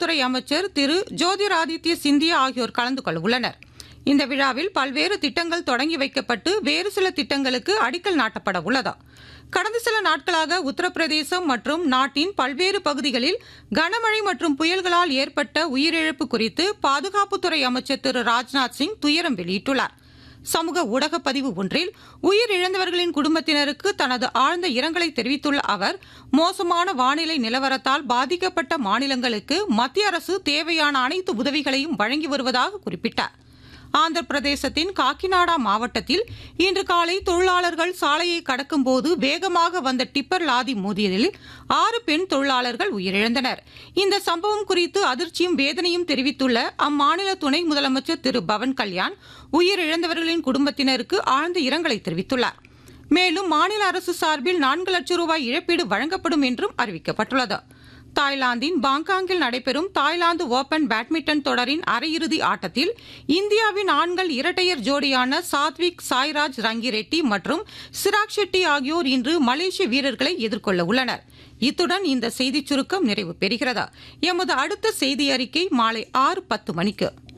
பாதுகாப்புத்துறை அமைச்சர் திரு ஜோதிராதித்ய சிந்தியா ஆகியோர் கலந்து கொள்ள உள்ளனர் இந்த விழாவில் பல்வேறு திட்டங்கள் தொடங்கி வைக்கப்பட்டு வேறு சில திட்டங்களுக்கு அடிக்கல் நாட்டப்பட உள்ளதா கடந்த சில நாட்களாக உத்தரப்பிரதேசம் மற்றும் நாட்டின் பல்வேறு பகுதிகளில் கனமழை மற்றும் புயல்களால் ஏற்பட்ட உயிரிழப்பு குறித்து பாதுகாப்புத்துறை அமைச்சர் திரு ராஜ்நாத் சிங் துயரம் வெளியிட்டுள்ளார் சமூக ஊடக பதிவு ஒன்றில் உயிரிழந்தவர்களின் குடும்பத்தினருக்கு தனது ஆழ்ந்த இரங்கலை தெரிவித்துள்ள அவர் மோசமான வானிலை நிலவரத்தால் பாதிக்கப்பட்ட மாநிலங்களுக்கு மத்திய அரசு தேவையான அனைத்து உதவிகளையும் வழங்கி வருவதாக குறிப்பிட்டார் ஆந்திர பிரதேசத்தின் காக்கிநாடா மாவட்டத்தில் இன்று காலை தொழிலாளர்கள் சாலையை கடக்கும்போது வேகமாக வந்த டிப்பர் லாரி மோதியதில் ஆறு பெண் தொழிலாளர்கள் உயிரிழந்தனர் இந்த சம்பவம் குறித்து அதிர்ச்சியும் வேதனையும் தெரிவித்துள்ள அம்மாநில துணை முதலமைச்சர் திரு பவன் கல்யாண் உயிரிழந்தவர்களின் குடும்பத்தினருக்கு ஆழ்ந்த இரங்கலை தெரிவித்துள்ளார் மேலும் மாநில அரசு சார்பில் நான்கு லட்சம் ரூபாய் இழப்பீடு வழங்கப்படும் என்றும் அறிவிக்கப்பட்டுள்ளது தாய்லாந்தின் பாங்காங்கில் நடைபெறும் தாய்லாந்து ஓபன் பேட்மிண்டன் தொடரின் அரையிறுதி ஆட்டத்தில் இந்தியாவின் ஆண்கள் இரட்டையர் ஜோடியான சாத்விக் சாய்ராஜ் ரங்கிரெட்டி மற்றும் சிராக் ஷெட்டி ஆகியோர் இன்று மலேசிய வீரர்களை எதிர்கொள்ள உள்ளனர் இத்துடன் இந்த செய்திச் சுருக்கம் நிறைவு பெறுகிறது எமது அடுத்த செய்தி அறிக்கை மாலை ஆறு பத்து மணிக்கு